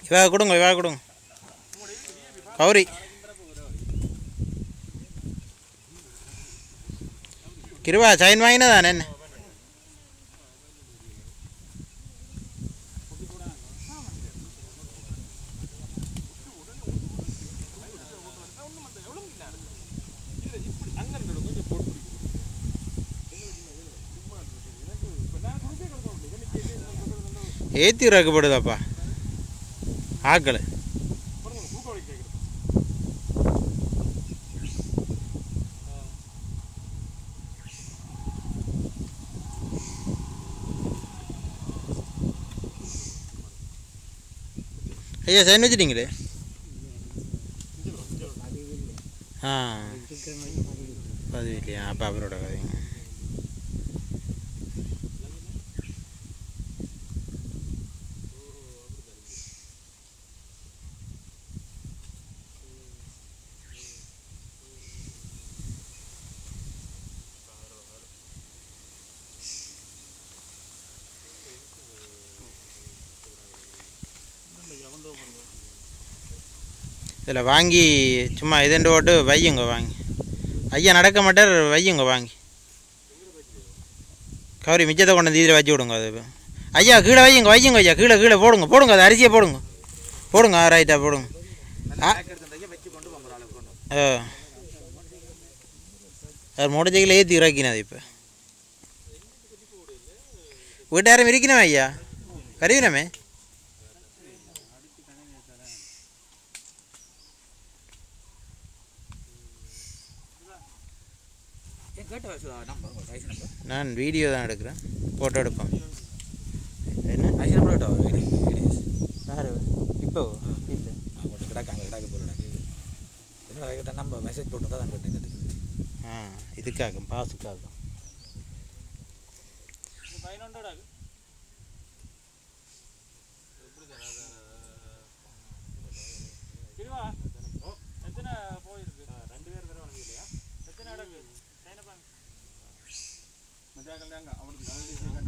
இவா கொடுங்க இவா கொடுங்க கௌரி கிருவா சைன் வாங்கினா தானே என்ன ஏற்றி இறக்கப்படுதாப்பா ஆக்கள் ஐயா சைன் வச்சிட்டீங்களே ஆ பதிவு இல்லையா அப்போ அவரோட கதைங்க இதில் வாங்கி சும்மா இதண்டு போட்டு வையுங்க வாங்கி ஐயா நடக்க மாட்டார் வையுங்க வாங்கி கவரி மிச்சத்தை கொண்டு வந்து இதில் வச்சு விடுங்க அது ஐயா கீழே வையுங்க வையுங்க ஐயா கீழே கீழே போடுங்க போடுங்க அது அரிசியை போடுங்க போடுங்க ரைட்டாக போடுங்க ஆ ஆ அது மூடச்சைக்கில் ஏற்றி இறக்கினது இப்போ வீட்டாரம் இருக்கணுமே ஐயா கருவினமே நான் வீடியோ தான் எடுக்கிறேன் ஃபோட்டோ எடுப்பேன் என்ன யார் இப்போ இல்லை நம்ம மெசேஜ் போட்டு தான் கேட்டு ஆ இதுக்காக பாஸுக்காக மத்தியானம் அவனுக்கு